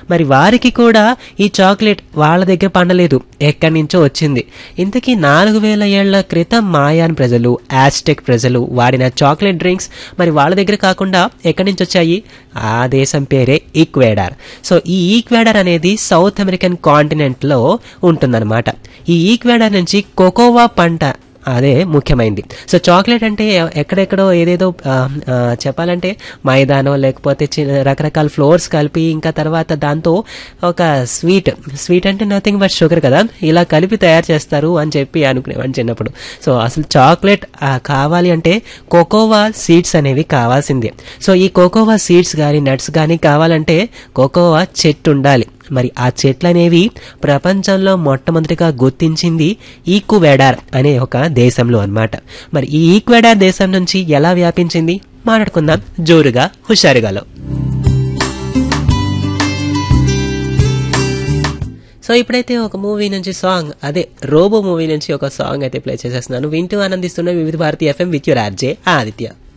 మరి వారికి కూడా ఈ చాక్లెట్ వాళ్ళ దగ్గర పండలేదు ఎక్కడి నుంచో వచ్చింది ఇంతకీ నాలుగు వేల ఏళ్ల క్రితం మాయాన్ ప్రజలు ఆస్టెక్ ప్రజలు వాడిన చాక్లెట్ డ్రింక్స్ మరి వాళ్ళ దగ్గర కాకుండా ఎక్కడి నుంచి వచ్చాయి ఆ దేశం పేరే ఈక్వేడార్ సో ఈ ఈక్వేడార్ అనేది సౌత్ అమెరికన్ కాంటినెంట్లో ఉంటుందన్నమాట ఈ ఈక్వేడార్ నుంచి కోకోవా పంట అదే ముఖ్యమైనది సో చాక్లెట్ అంటే ఎ- ఎక్కడెక్కడో ఏదేదో ఆ, ఆ, చెప్పాలంటే మైదానో లేకపోతే చిన్న రకరకాల ఫ్లోర్స్ కలిపి ఇంకా తర్వాత దాంతో ఒక స్వీట్ స్వీట్ అంటే నథింగ్ బట్ షుగర్ కదా ఇలా కలిపి తయారు చేస్తారు అని చెప్పి అనుకునేవాడిని చిన్నప్పుడు సో అసలు చాక్లెట్ ఆ, కావాలి అంటే కోకోవా సీడ్స్ అనేవి కావాల్సిందే సో ఈ కోకోవా సీడ్స్ కానీ నట్స్ కానీ కావాలంటే కోకోవా చెట్టు ఉండాలి మరి ఆ చెట్లు అనేవి ప్రపంచంలో మొట్టమొదటిగా గుర్తించింది ఈక్వెడార్ అనే ఒక దేశంలో అన్నమాట మరి ఈ ఈక్వెడార్ దేశం నుంచి ఎలా వ్యాపించింది మాట్లాడుకుందాం జోరుగా హుషారుగాలో సో ఇప్పుడైతే ఒక మూవీ నుంచి సాంగ్ అదే రోబో మూవీ నుంచి ఒక సాంగ్ అయితే ప్లే చేసేస్తున్నాను వింటూ ఆనందిస్తున్న Vividh Bharati FM with your RJ Aditya